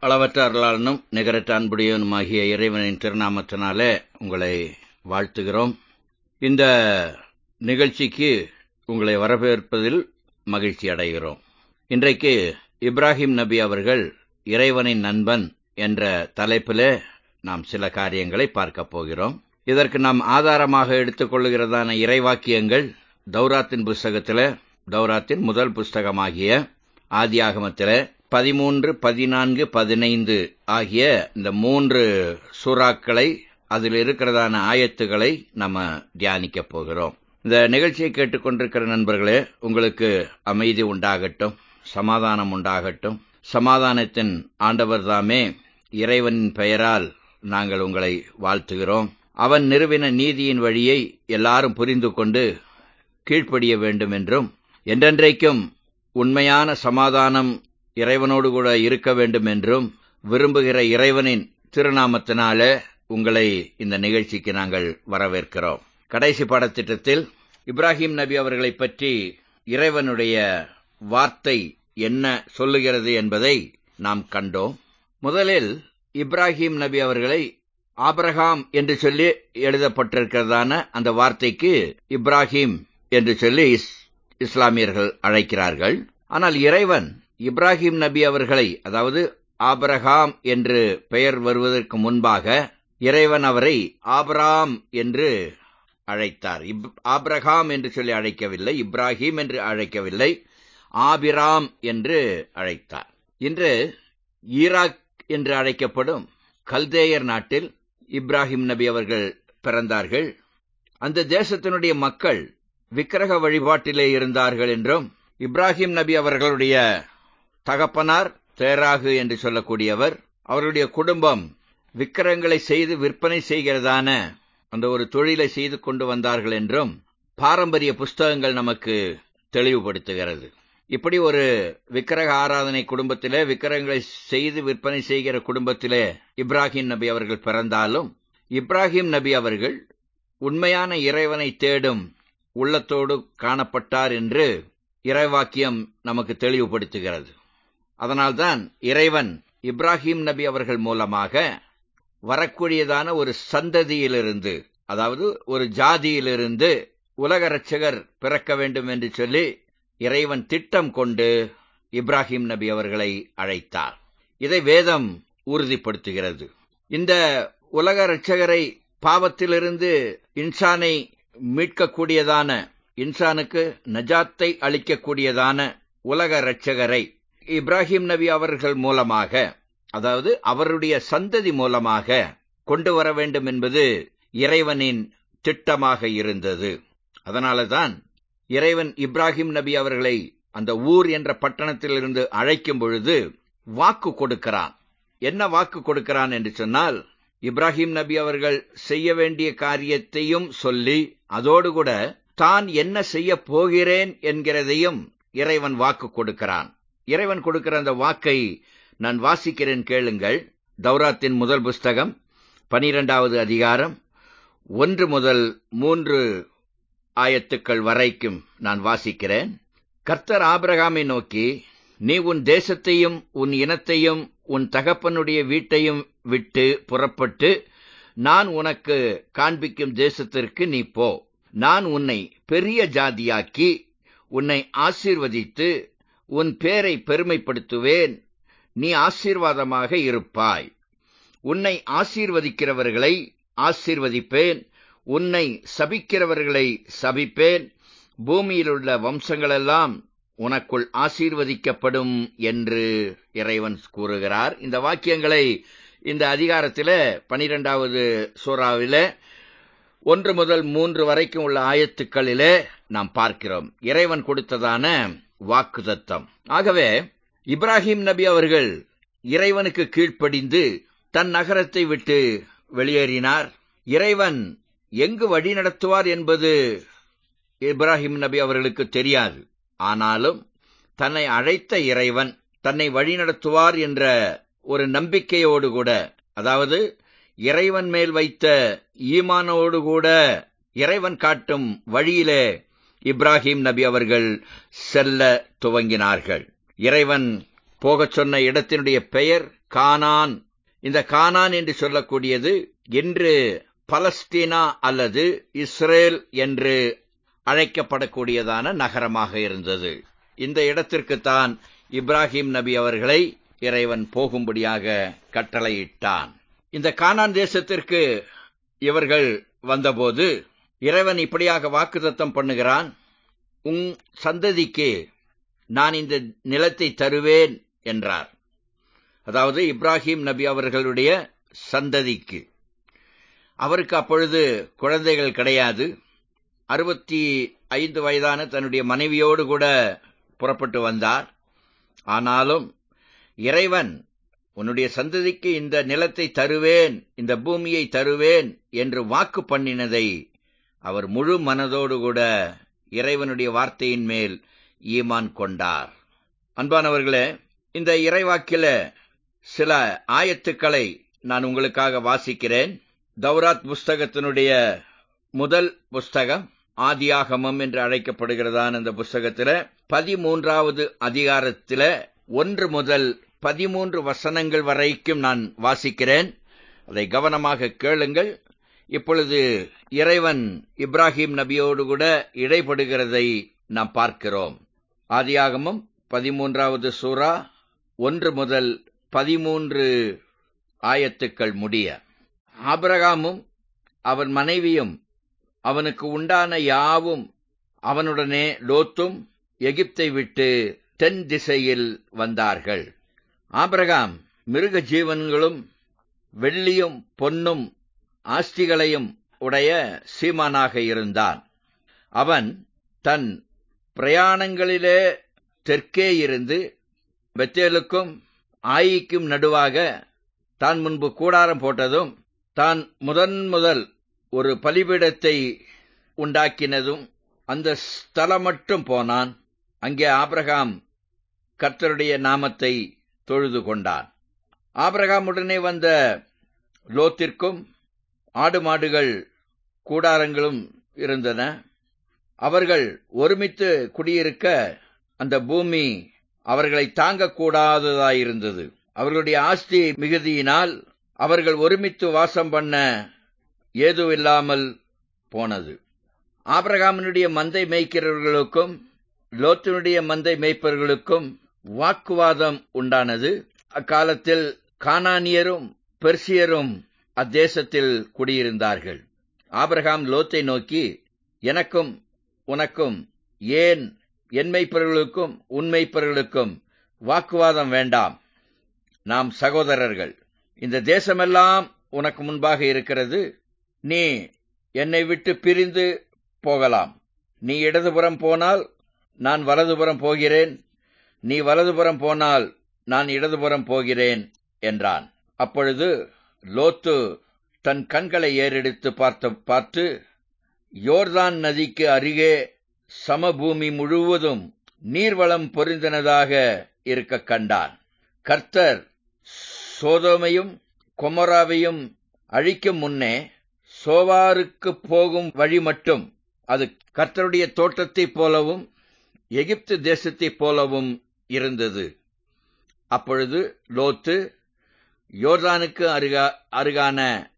அளவற்ற அருளாளனும் நிகரற்ற அன்புடையவனுமாகிய இறைவனின் திருநாமத்தினாலே உங்களை வாழ்த்துகிறோம் இந்த நிகழ்ச்சிக்கு உங்களை வரவேற்பதில் மகிழ்ச்சி அடைகிறோம் இன்றைக்கு இப்ராஹிம் நபி அவர்கள் இறைவனின் நண்பன் என்ற தலைப்பிலே நாம் சில காரியங்களை பார்க்கப் போகிறோம் இதற்கு நாம் ஆதாரமாக எடுத்துக்கொள்ளுகிறதான இறைவாக்கியங்கள் தௌராத்தின் புஸ்தகத்தில் தௌராத்தின் முதல் புஸ்தகமாகிய ஆதியாகமத்தில் பதிமூன்று பதினான்கு பதினைந்து ஆகிய இந்த மூன்று சூறாக்களை அதில் இருக்கிறதான ஆயத்துகளை நம்ம தியானிக்கப் போகிறோம் இந்த நிகழ்ச்சியை கேட்டுக்கொண்டிருக்கிற நண்பர்களே உங்களுக்கு அமைதி உண்டாகட்டும் சமாதானம் உண்டாகட்டும் சமாதானத்தின் ஆண்டவர் தாமே இறைவனின் பெயரால் நாங்கள் உங்களை வாழ்த்துகிறோம் அவன் நிறுவின நீதியின் வழியை எல்லாரும் புரிந்து கொண்டு கீழ்ப்படிய வேண்டும் என்றும் என்றென்றைக்கும் உண்மையான சமாதானம் இறைவனோடு கூட இருக்க வேண்டும் என்றும் விரும்புகிற இறைவனின் திருநாமத்தினாலே உங்களை இந்த நிகழ்ச்சிக்கு நாங்கள் வரவேற்கிறோம் கடைசி பாடத்திட்டத்தில் இப்ராஹிம் நபி அவர்களை பற்றி இறைவனுடைய வார்த்தை என்ன சொல்லுகிறது என்பதை நாம் கண்டோம் முதலில் இப்ராஹிம் நபி அவர்களை ஆபிரகாம் என்று சொல்லி எழுதப்பட்டிருக்கிறதான அந்த வார்த்தைக்கு இப்ராஹிம் என்று சொல்லி இஸ்லாமியர்கள் அழைக்கிறார்கள் ஆனால் இறைவன் இப்ராஹிம் நபி அவர்களை அதாவது ஆபிரகாம் என்று பெயர் வருவதற்கு முன்பாக இறைவன் அவரை ஆபராம் என்று அழைத்தார் ஆபிரகாம் என்று சொல்லி அழைக்கவில்லை இப்ராஹிம் என்று அழைக்கவில்லை ஆபிராம் என்று அழைத்தார் இன்று ஈராக் என்று அழைக்கப்படும் கல்தேயர் நாட்டில் இப்ராஹிம் நபி அவர்கள் பிறந்தார்கள் அந்த தேசத்தினுடைய மக்கள் விக்கிரக வழிபாட்டிலே இருந்தார்கள் என்றும் இப்ராஹிம் நபி அவர்களுடைய தகப்பனார் தேராகு என்று சொல்லக்கூடியவர் அவருடைய குடும்பம் விக்கிரகங்களை செய்து விற்பனை செய்கிறதான அந்த ஒரு தொழிலை செய்து கொண்டு வந்தார்கள் என்றும் பாரம்பரிய புஸ்தகங்கள் நமக்கு தெளிவுபடுத்துகிறது இப்படி ஒரு விக்கிரக ஆராதனை குடும்பத்திலே விக்கிரகங்களை செய்து விற்பனை செய்கிற குடும்பத்திலே இப்ராஹிம் நபி அவர்கள் பிறந்தாலும் இப்ராஹிம் நபி அவர்கள் உண்மையான இறைவனை தேடும் உள்ளத்தோடு காணப்பட்டார் என்று இறைவாக்கியம் நமக்கு தெளிவுபடுத்துகிறது அதனால்தான் இறைவன் இப்ராஹிம் நபி அவர்கள் மூலமாக வரக்கூடியதான ஒரு சந்ததியிலிருந்து அதாவது ஒரு ஜாதியிலிருந்து உலக ரட்சகர் பிறக்க வேண்டும் என்று சொல்லி இறைவன் திட்டம் கொண்டு இப்ராஹிம் நபி அவர்களை அழைத்தார் இதை வேதம் உறுதிப்படுத்துகிறது இந்த உலக ரட்சகரை பாவத்திலிருந்து இன்சானை மீட்கக்கூடியதான இன்சானுக்கு நஜாத்தை அளிக்கக்கூடியதான உலக ரட்சகரை இப்ராஹிம் நபி அவர்கள் மூலமாக அதாவது அவருடைய சந்ததி மூலமாக கொண்டு வர வேண்டும் என்பது இறைவனின் திட்டமாக இருந்தது அதனாலதான் இறைவன் இப்ராஹிம் நபி அவர்களை அந்த ஊர் என்ற பட்டணத்திலிருந்து அழைக்கும் பொழுது வாக்கு கொடுக்கிறான் என்ன வாக்கு கொடுக்கிறான் என்று சொன்னால் இப்ராஹிம் நபி அவர்கள் செய்ய வேண்டிய காரியத்தையும் சொல்லி அதோடு கூட தான் என்ன செய்ய போகிறேன் என்கிறதையும் இறைவன் வாக்கு கொடுக்கிறான் இறைவன் கொடுக்கிற அந்த வாக்கை நான் வாசிக்கிறேன் கேளுங்கள் தௌராத்தின் முதல் புஸ்தகம் பனிரெண்டாவது அதிகாரம் ஒன்று முதல் மூன்று ஆயத்துக்கள் வரைக்கும் நான் வாசிக்கிறேன் கர்த்தர் ஆபிரகாமை நோக்கி நீ உன் தேசத்தையும் உன் இனத்தையும் உன் தகப்பனுடைய வீட்டையும் விட்டு புறப்பட்டு நான் உனக்கு காண்பிக்கும் தேசத்திற்கு நீ போ நான் உன்னை பெரிய ஜாதியாக்கி உன்னை ஆசீர்வதித்து உன் பேரை பெருமைப்படுத்துவேன் நீ ஆசீர்வாதமாக இருப்பாய் உன்னை ஆசீர்வதிக்கிறவர்களை ஆசீர்வதிப்பேன் உன்னை சபிக்கிறவர்களை சபிப்பேன் பூமியில் உள்ள வம்சங்களெல்லாம் உனக்குள் ஆசீர்வதிக்கப்படும் என்று இறைவன் கூறுகிறார் இந்த வாக்கியங்களை இந்த அதிகாரத்தில் பனிரெண்டாவது சூறாவில ஒன்று முதல் மூன்று வரைக்கும் உள்ள ஆயத்துக்களிலே நாம் பார்க்கிறோம் இறைவன் கொடுத்ததான வாக்கு தத்தம் ஆகவே இப்ராஹிம் நபி அவர்கள் இறைவனுக்கு கீழ்ப்படிந்து தன் நகரத்தை விட்டு வெளியேறினார் இறைவன் எங்கு வழி நடத்துவார் என்பது இப்ராஹிம் நபி அவர்களுக்கு தெரியாது ஆனாலும் தன்னை அழைத்த இறைவன் தன்னை வழிநடத்துவார் என்ற ஒரு நம்பிக்கையோடு கூட அதாவது இறைவன் மேல் வைத்த ஈமானோடு கூட இறைவன் காட்டும் வழியிலே இப்ராஹிம் நபி அவர்கள் செல்ல துவங்கினார்கள் இறைவன் போகச் சொன்ன இடத்தினுடைய பெயர் கானான் இந்த கானான் என்று சொல்லக்கூடியது இன்று பலஸ்தீனா அல்லது இஸ்ரேல் என்று அழைக்கப்படக்கூடியதான நகரமாக இருந்தது இந்த இடத்திற்குத்தான் இப்ராஹிம் நபி அவர்களை இறைவன் போகும்படியாக கட்டளையிட்டான் இந்த கானான் தேசத்திற்கு இவர்கள் வந்தபோது இறைவன் இப்படியாக வாக்குத்தத்தம் பண்ணுகிறான் உன் சந்ததிக்கு நான் இந்த நிலத்தை தருவேன் என்றார் அதாவது இப்ராஹிம் நபி அவர்களுடைய சந்ததிக்கு அவருக்கு அப்பொழுது குழந்தைகள் கிடையாது அறுபத்தி ஐந்து வயதான தன்னுடைய மனைவியோடு கூட புறப்பட்டு வந்தார் ஆனாலும் இறைவன் உன்னுடைய சந்ததிக்கு இந்த நிலத்தை தருவேன் இந்த பூமியை தருவேன் என்று வாக்கு பண்ணினதை அவர் முழு மனதோடு கூட இறைவனுடைய வார்த்தையின் மேல் ஈமான் கொண்டார் அன்பானவர்களே இந்த இறைவாக்கில சில ஆயத்துக்களை நான் உங்களுக்காக வாசிக்கிறேன் தௌராத் புஸ்தகத்தினுடைய முதல் புஸ்தகம் ஆதியாகமம் என்று அழைக்கப்படுகிறதான இந்த புஸ்தகத்தில் பதிமூன்றாவது அதிகாரத்தில் ஒன்று முதல் பதிமூன்று வசனங்கள் வரைக்கும் நான் வாசிக்கிறேன் அதை கவனமாக கேளுங்கள் இப்பொழுது இறைவன் இப்ராஹிம் நபியோடு கூட இடைப்படுகிறதை நாம் பார்க்கிறோம் ஆதியாகமம் பதிமூன்றாவது சூரா ஒன்று முதல் பதிமூன்று ஆயத்துக்கள் முடிய ஆபிரகாமும் அவன் மனைவியும் அவனுக்கு உண்டான யாவும் அவனுடனே லோத்தும் எகிப்தை விட்டு தென் திசையில் வந்தார்கள் ஆபிரகாம் மிருக ஜீவன்களும் வெள்ளியும் பொன்னும் ஆஸ்திகளையும் உடைய சீமானாக இருந்தான் அவன் தன் பிரயாணங்களிலே தெற்கே இருந்து பெத்தேலுக்கும் ஆயிக்கும் நடுவாக தான் முன்பு கூடாரம் போட்டதும் தான் முதன் முதல் ஒரு பலிபீடத்தை உண்டாக்கினதும் அந்த ஸ்தலம் மட்டும் போனான் அங்கே ஆபிரகாம் கர்த்தருடைய நாமத்தை தொழுது கொண்டான் ஆபிரகாமுடனே வந்த லோத்திற்கும் ஆடு மாடுகள் கூடாரங்களும் இருந்தன அவர்கள் ஒருமித்து குடியிருக்க அந்த பூமி அவர்களை தாங்கக்கூடாததாயிருந்தது அவர்களுடைய ஆஸ்தி மிகுதியினால் அவர்கள் ஒருமித்து வாசம் பண்ண ஏதுவில்லாமல் போனது ஆபிரகாமனுடைய மந்தை மேய்க்கிறவர்களுக்கும் லோத்தினுடைய மந்தை மேய்ப்பவர்களுக்கும் வாக்குவாதம் உண்டானது அக்காலத்தில் கானானியரும் பெர்சியரும் அத்தேசத்தில் குடியிருந்தார்கள் ஆபிரகாம் லோத்தை நோக்கி எனக்கும் உனக்கும் ஏன் என் மெய்ப்பர்களுக்கும் உண்மைப்பர்களுக்கும் வாக்குவாதம் வேண்டாம் நாம் சகோதரர்கள் இந்த தேசமெல்லாம் உனக்கு முன்பாக இருக்கிறது நீ என்னை விட்டு பிரிந்து போகலாம் நீ இடதுபுறம் போனால் நான் வலதுபுறம் போகிறேன் நீ வலதுபுறம் போனால் நான் இடதுபுறம் போகிறேன் என்றான் அப்பொழுது லோத்து தன் கண்களை ஏறெடுத்து பார்த்து பார்த்து யோர்தான் நதிக்கு அருகே சமபூமி முழுவதும் நீர்வளம் பொருந்தினதாக இருக்க கண்டான் கர்த்தர் சோதோமையும் கொமராவையும் அழிக்கும் முன்னே சோவாருக்கு போகும் வழி மட்டும் அது கர்த்தருடைய தோட்டத்தைப் போலவும் எகிப்து தேசத்தைப் போலவும் இருந்தது அப்பொழுது லோத்து யோர்தானுக்கு அருகா அருகான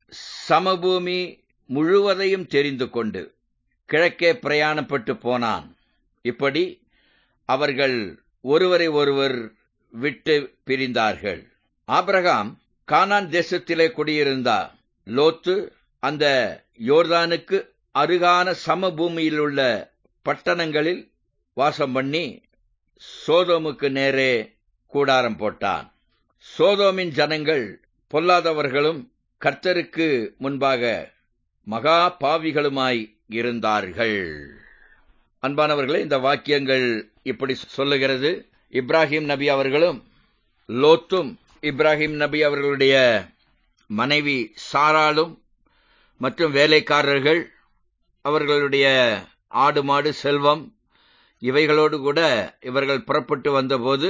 சமபூமி முழுவதையும் தெரிந்து கொண்டு கிழக்கே பிரயாணப்பட்டு போனான் இப்படி அவர்கள் ஒருவரை ஒருவர் விட்டு பிரிந்தார்கள் ஆபிரகாம் கானான் தேசத்திலே குடியிருந்தார் லோத்து அந்த யோர்தானுக்கு அருகான சமபூமியில் உள்ள பட்டணங்களில் வாசம் பண்ணி சோதோமுக்கு நேரே கூடாரம் போட்டான் சோதோமின் ஜனங்கள் பொல்லாதவர்களும் கர்த்தருக்கு முன்பாக மகா பாவிகளுமாய் இருந்தார்கள் அன்பானவர்களே இந்த வாக்கியங்கள் இப்படி சொல்லுகிறது இப்ராஹிம் நபி அவர்களும் லோத்தும் இப்ராஹிம் நபி அவர்களுடைய மனைவி சாராலும் மற்றும் வேலைக்காரர்கள் அவர்களுடைய ஆடு மாடு செல்வம் இவைகளோடு கூட இவர்கள் புறப்பட்டு வந்தபோது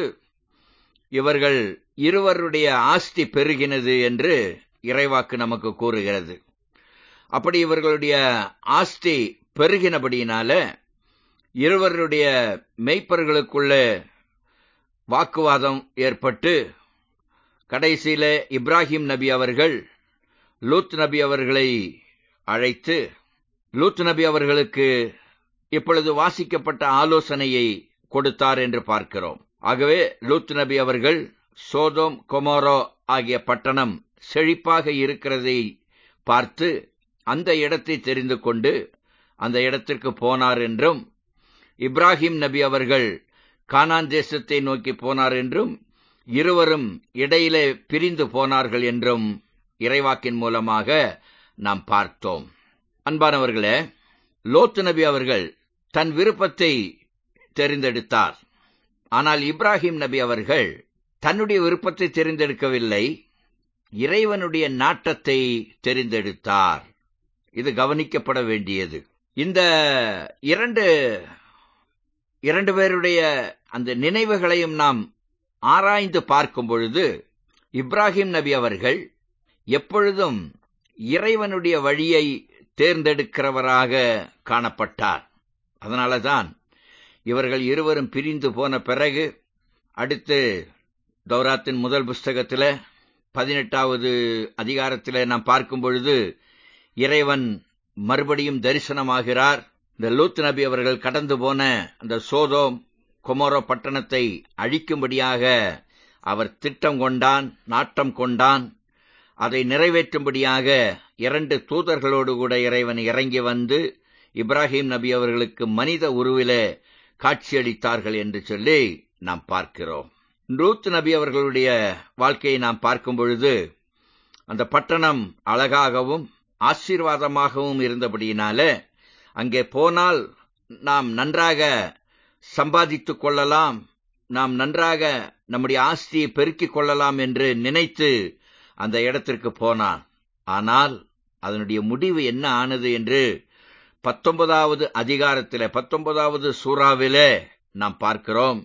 இவர்கள் இருவருடைய ஆஸ்தி பெருகினது என்று இறைவாக்கு நமக்கு கூறுகிறது அப்படி இவர்களுடைய ஆஸ்தி பெருகினபடியினால இருவருடைய மெய்ப்பர்களுக்குள்ள வாக்குவாதம் ஏற்பட்டு கடைசியில இப்ராஹிம் நபி அவர்கள் லூத் நபி அவர்களை அழைத்து லூத் நபி அவர்களுக்கு இப்பொழுது வாசிக்கப்பட்ட ஆலோசனையை கொடுத்தார் என்று பார்க்கிறோம் ஆகவே லூத் நபி அவர்கள் சோதோம் கொமோரோ ஆகிய பட்டணம் செழிப்பாக இருக்கிறதை பார்த்து அந்த இடத்தை தெரிந்து கொண்டு அந்த இடத்திற்கு போனார் என்றும் இப்ராஹிம் நபி அவர்கள் கானான் தேசத்தை நோக்கி போனார் என்றும் இருவரும் இடையிலே பிரிந்து போனார்கள் என்றும் இறைவாக்கின் மூலமாக நாம் பார்த்தோம் அன்பானவர்களே லோத்து நபி அவர்கள் தன் விருப்பத்தை தெரிந்தெடுத்தார் ஆனால் இப்ராஹிம் நபி அவர்கள் தன்னுடைய விருப்பத்தை தெரிந்தெடுக்கவில்லை இறைவனுடைய நாட்டத்தை தெரிந்தெடுத்தார் இது கவனிக்கப்பட வேண்டியது இந்த இரண்டு இரண்டு பேருடைய அந்த நினைவுகளையும் நாம் ஆராய்ந்து பார்க்கும் பொழுது இப்ராஹிம் நபி அவர்கள் எப்பொழுதும் இறைவனுடைய வழியை தேர்ந்தெடுக்கிறவராக காணப்பட்டார் அதனாலதான் இவர்கள் இருவரும் பிரிந்து போன பிறகு அடுத்து தௌராத்தின் முதல் புஸ்தகத்தில் பதினெட்டாவது அதிகாரத்தில் நாம் பார்க்கும் பொழுது இறைவன் மறுபடியும் தரிசனமாகிறார் இந்த லூத் நபி அவர்கள் கடந்து போன அந்த சோதோம் கொமோரோ பட்டணத்தை அழிக்கும்படியாக அவர் திட்டம் கொண்டான் நாட்டம் கொண்டான் அதை நிறைவேற்றும்படியாக இரண்டு தூதர்களோடு கூட இறைவன் இறங்கி வந்து இப்ராஹிம் நபி அவர்களுக்கு மனித உருவிலே காட்சியளித்தார்கள் என்று சொல்லி நாம் பார்க்கிறோம் லூத் நபி அவர்களுடைய வாழ்க்கையை நாம் பார்க்கும் பொழுது அந்த பட்டணம் அழகாகவும் ஆசீர்வாதமாகவும் இருந்தபடியினால அங்கே போனால் நாம் நன்றாக சம்பாதித்துக் கொள்ளலாம் நாம் நன்றாக நம்முடைய ஆஸ்தியை பெருக்கிக் கொள்ளலாம் என்று நினைத்து அந்த இடத்திற்கு போனான் ஆனால் அதனுடைய முடிவு என்ன ஆனது என்று பத்தொன்பதாவது அதிகாரத்திலே பத்தொன்பதாவது சூறாவிலே நாம் பார்க்கிறோம்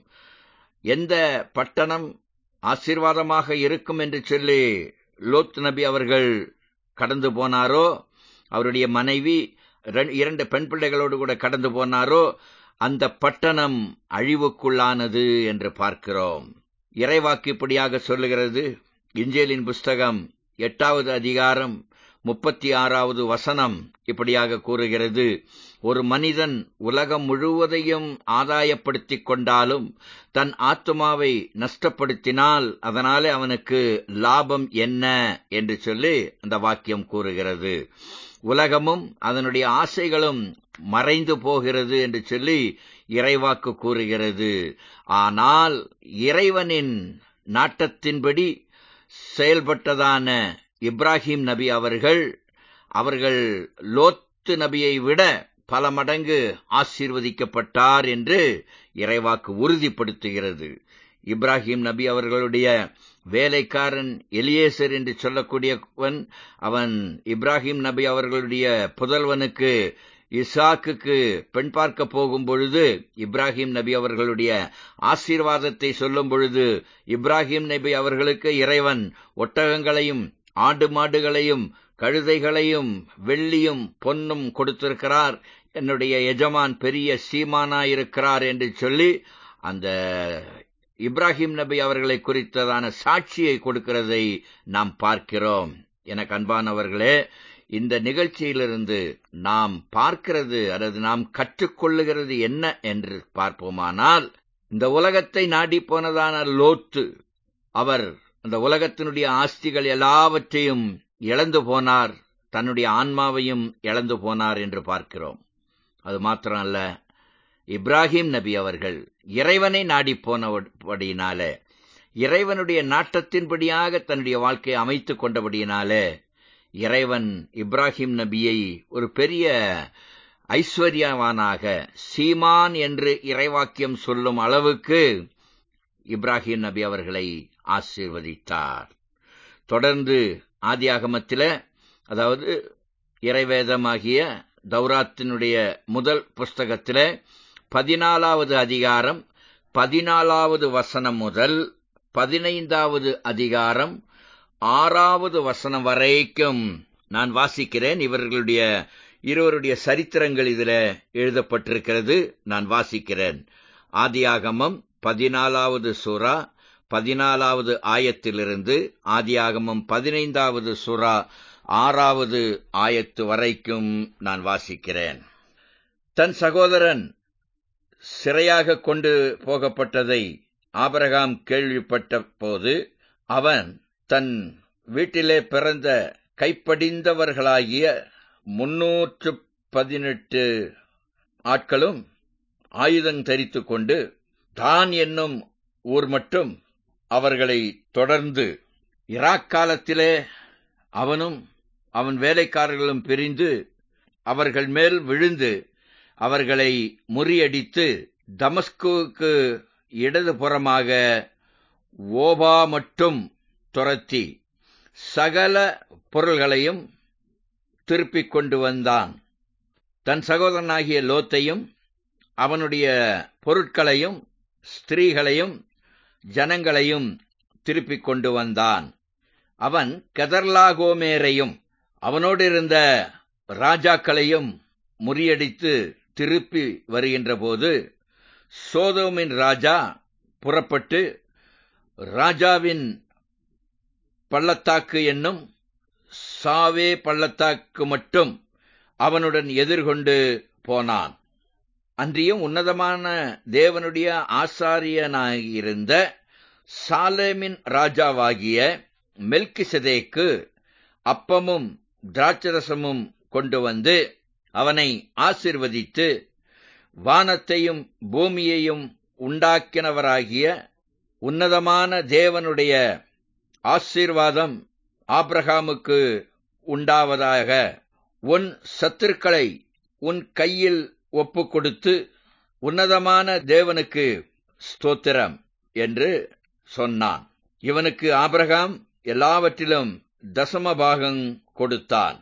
எந்த பட்டணம் ஆசீர்வாதமாக இருக்கும் என்று சொல்லி லோத் நபி அவர்கள் கடந்து போனாரோ அவருடைய மனைவி இரண்டு பெண் பிள்ளைகளோடு கூட கடந்து போனாரோ அந்த பட்டணம் அழிவுக்குள்ளானது என்று பார்க்கிறோம் இறைவாக்கு இப்படியாக சொல்லுகிறது இஞ்சேலின் புஸ்தகம் எட்டாவது அதிகாரம் முப்பத்தி ஆறாவது வசனம் இப்படியாக கூறுகிறது ஒரு மனிதன் உலகம் முழுவதையும் ஆதாயப்படுத்திக் கொண்டாலும் தன் ஆத்மாவை நஷ்டப்படுத்தினால் அதனாலே அவனுக்கு லாபம் என்ன என்று சொல்லி அந்த வாக்கியம் கூறுகிறது உலகமும் அதனுடைய ஆசைகளும் மறைந்து போகிறது என்று சொல்லி இறைவாக்கு கூறுகிறது ஆனால் இறைவனின் நாட்டத்தின்படி செயல்பட்டதான இப்ராஹிம் நபி அவர்கள் அவர்கள் லோத்து நபியை விட பல மடங்கு ஆசீர்வதிக்கப்பட்டார் என்று இறைவாக்கு உறுதிப்படுத்துகிறது இப்ராஹிம் நபி அவர்களுடைய வேலைக்காரன் எலியேசர் என்று சொல்லக்கூடியவன் அவன் இப்ராஹிம் நபி அவர்களுடைய புதல்வனுக்கு இசாக்குக்கு பெண் பார்க்க போகும் பொழுது இப்ராஹிம் நபி அவர்களுடைய ஆசீர்வாதத்தை சொல்லும் பொழுது இப்ராஹிம் நபி அவர்களுக்கு இறைவன் ஒட்டகங்களையும் ஆடு மாடுகளையும் கழுதைகளையும் வெள்ளியும் பொன்னும் கொடுத்திருக்கிறார் என்னுடைய எஜமான் பெரிய சீமானாயிருக்கிறார் என்று சொல்லி அந்த இப்ராஹிம் நபி அவர்களை குறித்ததான சாட்சியை கொடுக்கிறதை நாம் பார்க்கிறோம் எனக்கு அன்பானவர்களே இந்த நிகழ்ச்சியிலிருந்து நாம் பார்க்கிறது அல்லது நாம் கற்றுக்கொள்ளுகிறது என்ன என்று பார்ப்போமானால் இந்த உலகத்தை நாடி போனதான லோத்து அவர் அந்த உலகத்தினுடைய ஆஸ்திகள் எல்லாவற்றையும் இழந்து போனார் தன்னுடைய ஆன்மாவையும் இழந்து போனார் என்று பார்க்கிறோம் அது மாத்திரம் அல்ல இப்ராஹிம் நபி அவர்கள் இறைவனை நாடி போனபடியினால இறைவனுடைய நாட்டத்தின்படியாக தன்னுடைய வாழ்க்கையை அமைத்துக் கொண்டபடியினாலே இறைவன் இப்ராஹிம் நபியை ஒரு பெரிய ஐஸ்வர்யவானாக சீமான் என்று இறைவாக்கியம் சொல்லும் அளவுக்கு இப்ராஹிம் நபி அவர்களை ஆசீர்வதித்தார் தொடர்ந்து ஆதியாகமத்தில அதாவது இறைவேதமாகிய தௌராத்தினுடைய முதல் புஸ்தகத்தில பதினாலாவது அதிகாரம் பதினாலாவது வசனம் முதல் பதினைந்தாவது அதிகாரம் ஆறாவது வசனம் வரைக்கும் நான் வாசிக்கிறேன் இவர்களுடைய இருவருடைய சரித்திரங்கள் இதில் எழுதப்பட்டிருக்கிறது நான் வாசிக்கிறேன் ஆதியாகமம் பதினாலாவது சூரா பதினாலாவது ஆயத்திலிருந்து ஆதியாகமம் பதினைந்தாவது சுறா ஆறாவது ஆயத்து வரைக்கும் நான் வாசிக்கிறேன் தன் சகோதரன் சிறையாக கொண்டு போகப்பட்டதை ஆபரகாம் கேள்விப்பட்ட போது அவன் தன் வீட்டிலே பிறந்த கைப்படிந்தவர்களாகிய முன்னூற்று பதினெட்டு ஆட்களும் ஆயுதம் தரித்து கொண்டு தான் என்னும் ஊர் மட்டும் அவர்களை தொடர்ந்து இராக் காலத்திலே அவனும் அவன் வேலைக்காரர்களும் பிரிந்து அவர்கள் மேல் விழுந்து அவர்களை முறியடித்து தமஸ்குவுக்கு இடதுபுறமாக ஓபா மட்டும் துரத்தி சகல பொருள்களையும் திருப்பிக் கொண்டு வந்தான் தன் சகோதரனாகிய லோத்தையும் அவனுடைய பொருட்களையும் ஸ்திரீகளையும் ஜனங்களையும் திருப்பிக் கொண்டு வந்தான் அவன் கதர்லாகோமேரையும் அவனோடு இருந்த ராஜாக்களையும் முறியடித்து திருப்பி வருகின்ற போது சோதோமின் ராஜா புறப்பட்டு ராஜாவின் பள்ளத்தாக்கு என்னும் சாவே பள்ளத்தாக்கு மட்டும் அவனுடன் எதிர்கொண்டு போனான் அன்றியும் உன்னதமான தேவனுடைய ஆசாரியனாயிருந்த சாலேமின் ராஜாவாகிய மெல்கிசதேக்கு அப்பமும் திராட்சரசமும் கொண்டு வந்து அவனை ஆசிர்வதித்து வானத்தையும் பூமியையும் உண்டாக்கினவராகிய உன்னதமான தேவனுடைய ஆசீர்வாதம் ஆப்ரஹாமுக்கு உண்டாவதாக உன் சத்துருக்களை உன் கையில் ஒப்பு கொடுத்து உன்னதமான தேவனுக்கு ஸ்தோத்திரம் என்று சொன்னான் இவனுக்கு ஆபிரகாம் எல்லாவற்றிலும் தசமபாகம் கொடுத்தான்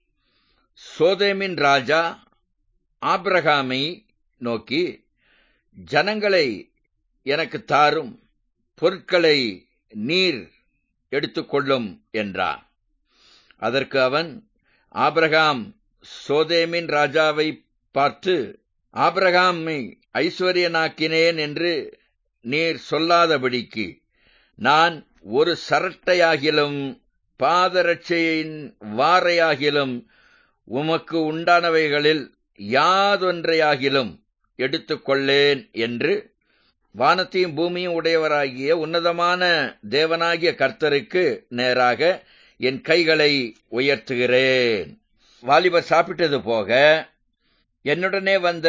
சோதேமின் ராஜா ஆபிரகாமை நோக்கி ஜனங்களை எனக்கு தாரும் பொருட்களை நீர் எடுத்துக்கொள்ளும் என்றான் அதற்கு அவன் ஆபிரகாம் சோதேமின் ராஜாவை பார்த்து ஆபிரகாமை ஐஸ்வர்யனாக்கினேன் என்று நீர் சொல்லாதபடிக்கு நான் ஒரு சரட்டையாகிலும் பாதரட்சையின் வாரையாகிலும் உமக்கு உண்டானவைகளில் யாதொன்றையாகிலும் எடுத்துக்கொள்ளேன் என்று வானத்தையும் பூமியும் உடையவராகிய உன்னதமான தேவனாகிய கர்த்தருக்கு நேராக என் கைகளை உயர்த்துகிறேன் வாலிபர் சாப்பிட்டது போக என்னுடனே வந்த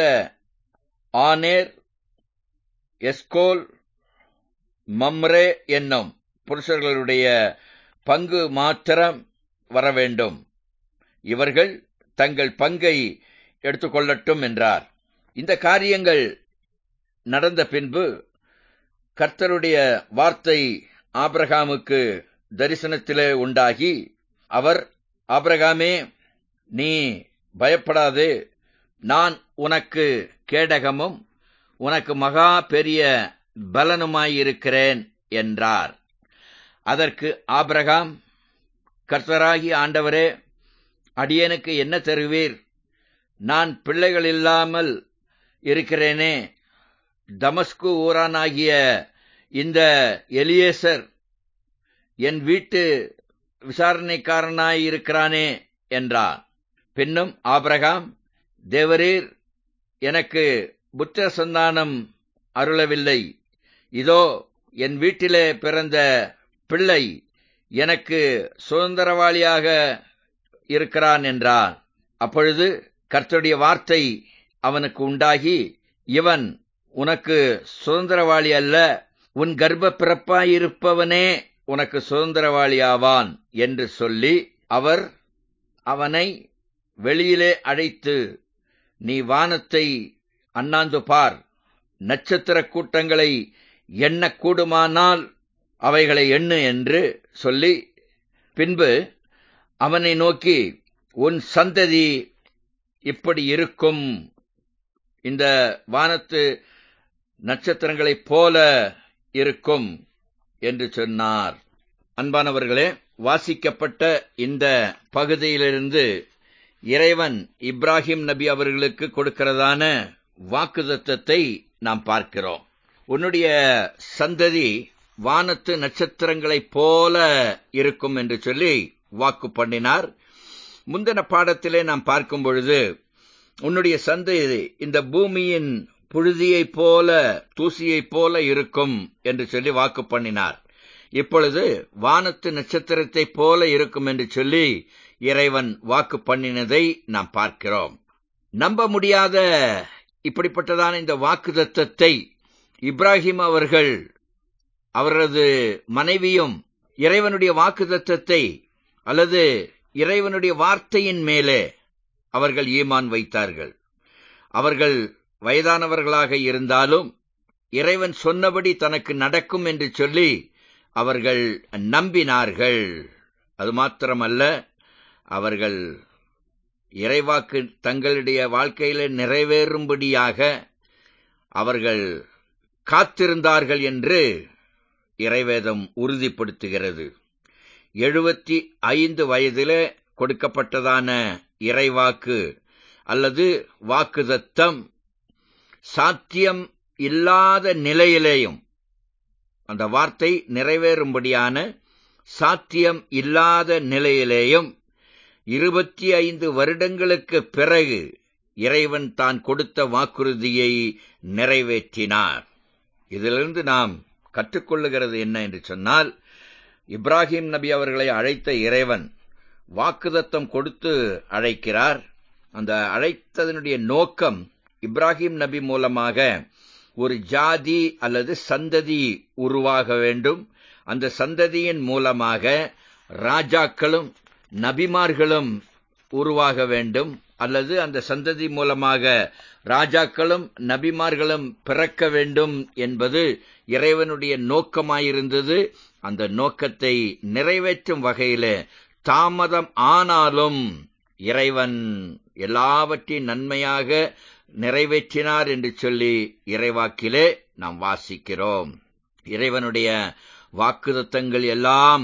ஆனேர் எஸ்கோல் மம்ரே என்னும் புருஷர்களுடைய பங்கு மாத்திரம் வர வேண்டும் இவர்கள் தங்கள் பங்கை எடுத்துக்கொள்ளட்டும் என்றார் இந்த காரியங்கள் நடந்த பின்பு கர்த்தருடைய வார்த்தை ஆபிரகாமுக்கு தரிசனத்திலே உண்டாகி அவர் ஆபிரகாமே நீ பயப்படாதே நான் உனக்கு கேடகமும் உனக்கு மகா பெரிய பலனுமாயிருக்கிறேன் என்றார் அதற்கு ஆபிரகாம் கர்த்தராகி ஆண்டவரே அடியனுக்கு என்ன தருவீர் நான் பிள்ளைகள் இல்லாமல் இருக்கிறேனே தமஸ்கு ஊரானாகிய இந்த எலியேசர் என் வீட்டு விசாரணைக்காரனாயிருக்கிறானே என்றார் பின்னும் ஆபிரகாம் தேவரீர் எனக்கு புத்திர சந்தானம் அருளவில்லை இதோ என் வீட்டிலே பிறந்த பிள்ளை எனக்கு சுதந்திரவாளியாக இருக்கிறான் என்றான் அப்பொழுது கர்த்தருடைய வார்த்தை அவனுக்கு உண்டாகி இவன் உனக்கு சுதந்திரவாளி அல்ல உன் கர்ப்ப பிறப்பாயிருப்பவனே உனக்கு சுதந்திரவாளியாவான் என்று சொல்லி அவர் அவனை வெளியிலே அழைத்து நீ வானத்தை அண்ணாந்து பார் நட்சத்திர கூட்டங்களை எண்ணக்கூடுமானால் அவைகளை எண்ணு என்று சொல்லி பின்பு அவனை நோக்கி உன் சந்ததி இப்படி இருக்கும் இந்த வானத்து நட்சத்திரங்களைப் போல இருக்கும் என்று சொன்னார் அன்பானவர்களே வாசிக்கப்பட்ட இந்த பகுதியிலிருந்து இறைவன் இப்ராஹிம் நபி அவர்களுக்கு கொடுக்கிறதான வாக்குதத்தத்தை நாம் பார்க்கிறோம் உன்னுடைய சந்ததி வானத்து நட்சத்திரங்களைப் போல இருக்கும் என்று சொல்லி வாக்கு பண்ணினார் முந்தின பாடத்திலே நாம் பார்க்கும் பொழுது உன்னுடைய சந்தை இந்த பூமியின் புழுதியைப் போல தூசியைப் போல இருக்கும் என்று சொல்லி வாக்கு பண்ணினார் இப்பொழுது வானத்து நட்சத்திரத்தைப் போல இருக்கும் என்று சொல்லி இறைவன் வாக்கு பண்ணினதை நாம் பார்க்கிறோம் நம்ப முடியாத இப்படிப்பட்டதான இந்த வாக்கு தத்தத்தை இப்ராஹிம் அவர்கள் அவரது மனைவியும் இறைவனுடைய வாக்கு தத்தத்தை அல்லது இறைவனுடைய வார்த்தையின் மேலே அவர்கள் ஈமான் வைத்தார்கள் அவர்கள் வயதானவர்களாக இருந்தாலும் இறைவன் சொன்னபடி தனக்கு நடக்கும் என்று சொல்லி அவர்கள் நம்பினார்கள் அது மாத்திரமல்ல அவர்கள் இறைவாக்கு தங்களுடைய வாழ்க்கையில நிறைவேறும்படியாக அவர்கள் காத்திருந்தார்கள் என்று இறைவேதம் உறுதிப்படுத்துகிறது எழுபத்தி ஐந்து வயதிலே கொடுக்கப்பட்டதான இறைவாக்கு அல்லது வாக்குதத்தம் சாத்தியம் இல்லாத நிலையிலேயும் அந்த வார்த்தை நிறைவேறும்படியான சாத்தியம் இல்லாத நிலையிலேயும் இருபத்தி ஐந்து வருடங்களுக்கு பிறகு இறைவன் தான் கொடுத்த வாக்குறுதியை நிறைவேற்றினார் இதிலிருந்து நாம் கற்றுக்கொள்ளுகிறது என்ன என்று சொன்னால் இப்ராஹிம் நபி அவர்களை அழைத்த இறைவன் வாக்குதத்தம் கொடுத்து அழைக்கிறார் அந்த அழைத்ததனுடைய நோக்கம் இப்ராஹிம் நபி மூலமாக ஒரு ஜாதி அல்லது சந்ததி உருவாக வேண்டும் அந்த சந்ததியின் மூலமாக ராஜாக்களும் நபிமார்களும் உருவாக வேண்டும் அல்லது அந்த சந்ததி மூலமாக ராஜாக்களும் நபிமார்களும் பிறக்க வேண்டும் என்பது இறைவனுடைய நோக்கமாயிருந்தது அந்த நோக்கத்தை நிறைவேற்றும் வகையிலே தாமதம் ஆனாலும் இறைவன் எல்லாவற்றையும் நன்மையாக நிறைவேற்றினார் என்று சொல்லி இறைவாக்கிலே நாம் வாசிக்கிறோம் இறைவனுடைய வாக்குதத்தங்கள் எல்லாம்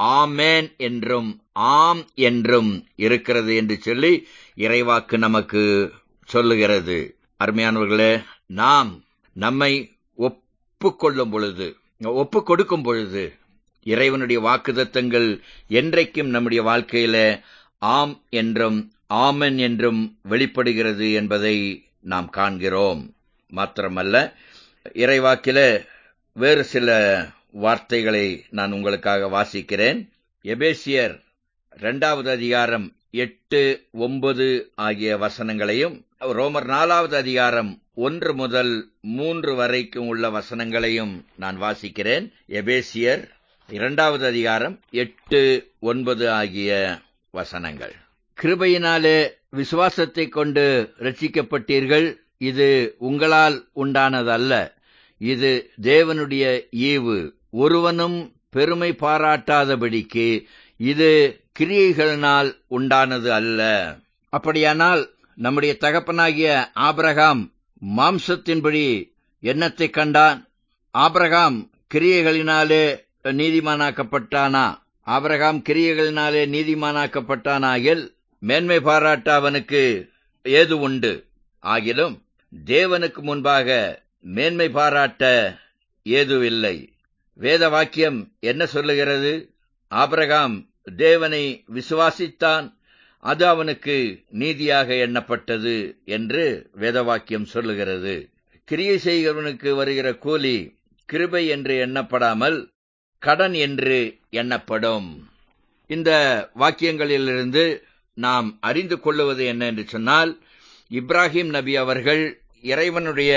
ஆமேன் என்றும் ஆம் என்றும் இருக்கிறது என்று சொல்லி இறைவாக்கு நமக்கு சொல்லுகிறது அருமையானவர்களே நாம் நம்மை ஒப்புக்கொள்ளும் பொழுது ஒப்பு கொடுக்கும் பொழுது இறைவனுடைய வாக்குதத்தங்கள் என்றைக்கும் நம்முடைய வாழ்க்கையில ஆம் என்றும் ஆமன் என்றும் வெளிப்படுகிறது என்பதை நாம் காண்கிறோம் மாத்திரமல்ல இறைவாக்கில வேறு சில வார்த்தைகளை நான் உங்களுக்காக வாசிக்கிறேன் எபேசியர் இரண்டாவது அதிகாரம் எட்டு ஒன்பது ஆகிய வசனங்களையும் ரோமர் நாலாவது அதிகாரம் ஒன்று முதல் மூன்று வரைக்கும் உள்ள வசனங்களையும் நான் வாசிக்கிறேன் எபேசியர் இரண்டாவது அதிகாரம் எட்டு ஒன்பது ஆகிய வசனங்கள் கிருபையினாலே விசுவாசத்தை கொண்டு ரட்சிக்கப்பட்டீர்கள் இது உங்களால் உண்டானதல்ல இது தேவனுடைய ஈவு ஒருவனும் பெருமை பாராட்டாதபடிக்கு இது கிரியைகளினால் உண்டானது அல்ல அப்படியானால் நம்முடைய தகப்பனாகிய ஆபிரகாம் மாம்சத்தின்படி எண்ணத்தை கண்டான் ஆபிரகாம் கிரியைகளினாலே நீதிமானாக்கப்பட்டானா ஆபிரகாம் கிரியைகளினாலே நீதிமானாக்கப்பட்டானாகில் மேன்மை பாராட்ட அவனுக்கு ஏது உண்டு ஆகிலும் தேவனுக்கு முன்பாக மேன்மை பாராட்ட ஏதுவில்லை வேத வாக்கியம் என்ன சொல்லுகிறது ஆபிரகாம் தேவனை விசுவாசித்தான் அது அவனுக்கு நீதியாக எண்ணப்பட்டது என்று வேதவாக்கியம் சொல்லுகிறது கிரியை செய்கிறவனுக்கு வருகிற கூலி கிருபை என்று எண்ணப்படாமல் கடன் என்று எண்ணப்படும் இந்த வாக்கியங்களிலிருந்து நாம் அறிந்து கொள்ளுவது என்ன என்று சொன்னால் இப்ராஹிம் நபி அவர்கள் இறைவனுடைய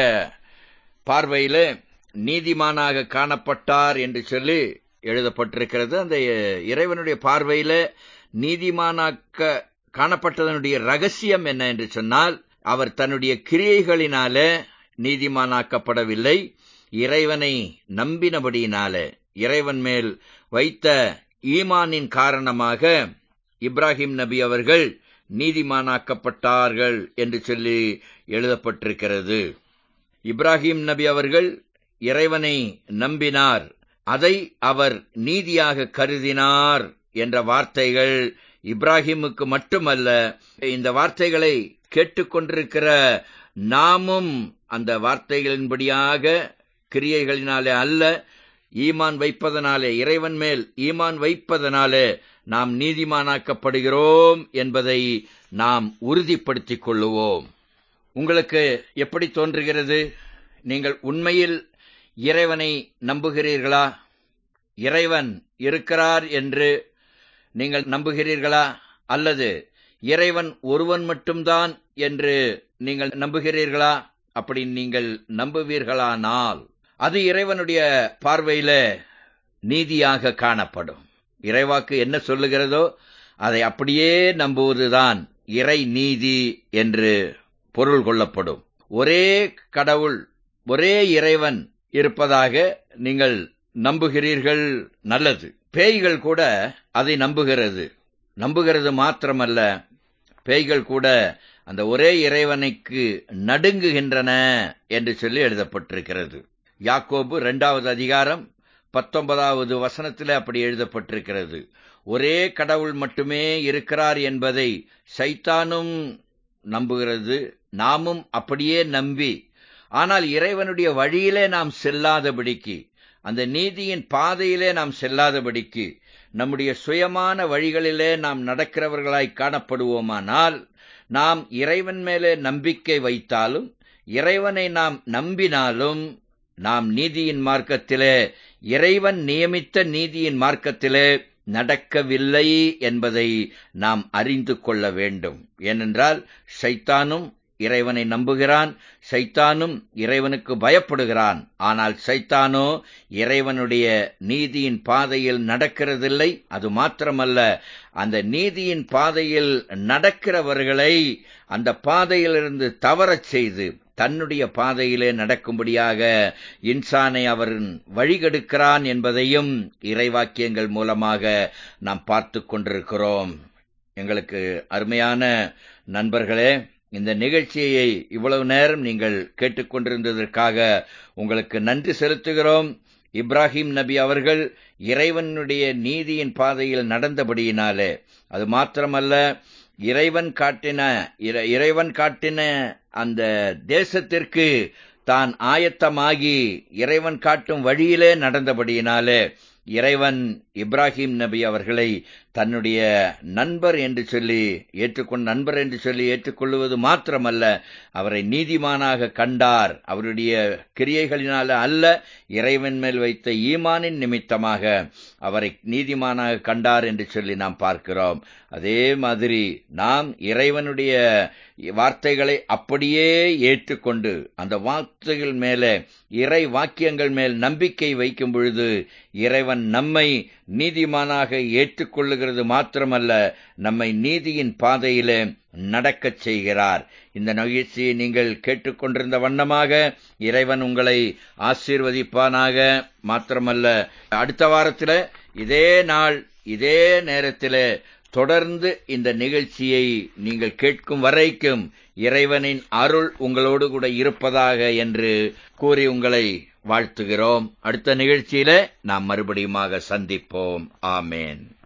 பார்வையில நீதிமானாக காணப்பட்டார் என்று சொல்லி எழுதப்பட்டிருக்கிறது அந்த இறைவனுடைய பார்வையில நீதிமானாக்க காணப்பட்டதனுடைய ரகசியம் என்ன என்று சொன்னால் அவர் தன்னுடைய கிரியைகளினால நீதிமானாக்கப்படவில்லை இறைவனை நம்பினபடியினால இறைவன் மேல் வைத்த ஈமானின் காரணமாக இப்ராஹிம் நபி அவர்கள் நீதிமானாக்கப்பட்டார்கள் என்று சொல்லி எழுதப்பட்டிருக்கிறது இப்ராஹிம் நபி அவர்கள் இறைவனை நம்பினார் அதை அவர் நீதியாக கருதினார் என்ற வார்த்தைகள் இப்ராஹிமுக்கு மட்டுமல்ல இந்த வார்த்தைகளை கேட்டுக்கொண்டிருக்கிற நாமும் அந்த வார்த்தைகளின்படியாக கிரியைகளினாலே அல்ல ஈமான் வைப்பதனாலே இறைவன் மேல் ஈமான் வைப்பதனாலே நாம் நீதிமானாக்கப்படுகிறோம் என்பதை நாம் உறுதிப்படுத்திக் கொள்ளுவோம் உங்களுக்கு எப்படி தோன்றுகிறது நீங்கள் உண்மையில் இறைவனை நம்புகிறீர்களா இறைவன் இருக்கிறார் என்று நீங்கள் நம்புகிறீர்களா அல்லது இறைவன் ஒருவன் மட்டும்தான் என்று நீங்கள் நம்புகிறீர்களா அப்படி நீங்கள் நம்புவீர்களானால் அது இறைவனுடைய பார்வையில நீதியாக காணப்படும் இறைவாக்கு என்ன சொல்லுகிறதோ அதை அப்படியே நம்புவதுதான் இறை நீதி என்று பொருள் கொள்ளப்படும் ஒரே கடவுள் ஒரே இறைவன் இருப்பதாக நீங்கள் நம்புகிறீர்கள் நல்லது பேய்கள் கூட அதை நம்புகிறது நம்புகிறது மாத்திரமல்ல பேய்கள் கூட அந்த ஒரே இறைவனுக்கு நடுங்குகின்றன என்று சொல்லி எழுதப்பட்டிருக்கிறது யாக்கோபு இரண்டாவது அதிகாரம் பத்தொன்பதாவது வசனத்தில் அப்படி எழுதப்பட்டிருக்கிறது ஒரே கடவுள் மட்டுமே இருக்கிறார் என்பதை சைத்தானும் நம்புகிறது நாமும் அப்படியே நம்பி ஆனால் இறைவனுடைய வழியிலே நாம் செல்லாதபடிக்கு அந்த நீதியின் பாதையிலே நாம் செல்லாதபடிக்கு நம்முடைய சுயமான வழிகளிலே நாம் நடக்கிறவர்களாய் காணப்படுவோமானால் நாம் இறைவன் மேலே நம்பிக்கை வைத்தாலும் இறைவனை நாம் நம்பினாலும் நாம் நீதியின் மார்க்கத்திலே இறைவன் நியமித்த நீதியின் மார்க்கத்திலே நடக்கவில்லை என்பதை நாம் அறிந்து கொள்ள வேண்டும் ஏனென்றால் சைத்தானும் இறைவனை நம்புகிறான் சைத்தானும் இறைவனுக்கு பயப்படுகிறான் ஆனால் சைத்தானோ இறைவனுடைய நீதியின் பாதையில் நடக்கிறதில்லை அது மாத்திரமல்ல அந்த நீதியின் பாதையில் நடக்கிறவர்களை அந்த பாதையிலிருந்து தவறச் செய்து தன்னுடைய பாதையிலே நடக்கும்படியாக இன்சானை அவர் வழிகெடுக்கிறான் என்பதையும் இறைவாக்கியங்கள் மூலமாக நாம் பார்த்து கொண்டிருக்கிறோம் எங்களுக்கு அருமையான நண்பர்களே இந்த நிகழ்ச்சியை இவ்வளவு நேரம் நீங்கள் கேட்டுக்கொண்டிருந்ததற்காக உங்களுக்கு நன்றி செலுத்துகிறோம் இப்ராஹிம் நபி அவர்கள் இறைவனுடைய நீதியின் பாதையில் நடந்தபடியினாலே அது மாத்திரமல்ல இறைவன் காட்டின இறைவன் காட்டின அந்த தேசத்திற்கு தான் ஆயத்தமாகி இறைவன் காட்டும் வழியிலே நடந்தபடியினாலே இறைவன் இப்ராஹிம் நபி அவர்களை தன்னுடைய நண்பர் என்று சொல்லி ஏற்றுக்கொண்ட நண்பர் என்று சொல்லி ஏற்றுக்கொள்வது மாத்திரமல்ல அவரை நீதிமானாக கண்டார் அவருடைய கிரியைகளினால அல்ல இறைவன் மேல் வைத்த ஈமானின் நிமித்தமாக அவரை நீதிமானாக கண்டார் என்று சொல்லி நாம் பார்க்கிறோம் அதே மாதிரி நாம் இறைவனுடைய வார்த்தைகளை அப்படியே ஏற்றுக்கொண்டு அந்த வார்த்தைகள் மேலே இறை வாக்கியங்கள் மேல் நம்பிக்கை வைக்கும் பொழுது இறைவன் நம்மை நீதிமானாக ஏற்றுக்கொள்ளுகிறது மாத்திரமல்ல நம்மை நீதியின் பாதையிலே நடக்கச் செய்கிறார் இந்த நிகழ்ச்சியை நீங்கள் கேட்டுக்கொண்டிருந்த வண்ணமாக இறைவன் உங்களை ஆசீர்வதிப்பானாக மாத்திரமல்ல அடுத்த வாரத்தில் இதே நாள் இதே நேரத்தில் தொடர்ந்து இந்த நிகழ்ச்சியை நீங்கள் கேட்கும் வரைக்கும் இறைவனின் அருள் உங்களோடு கூட இருப்பதாக என்று கூறி உங்களை வாழ்த்துகிறோம் அடுத்த நிகழ்ச்சியில நாம் மறுபடியுமாக சந்திப்போம் ஆமேன்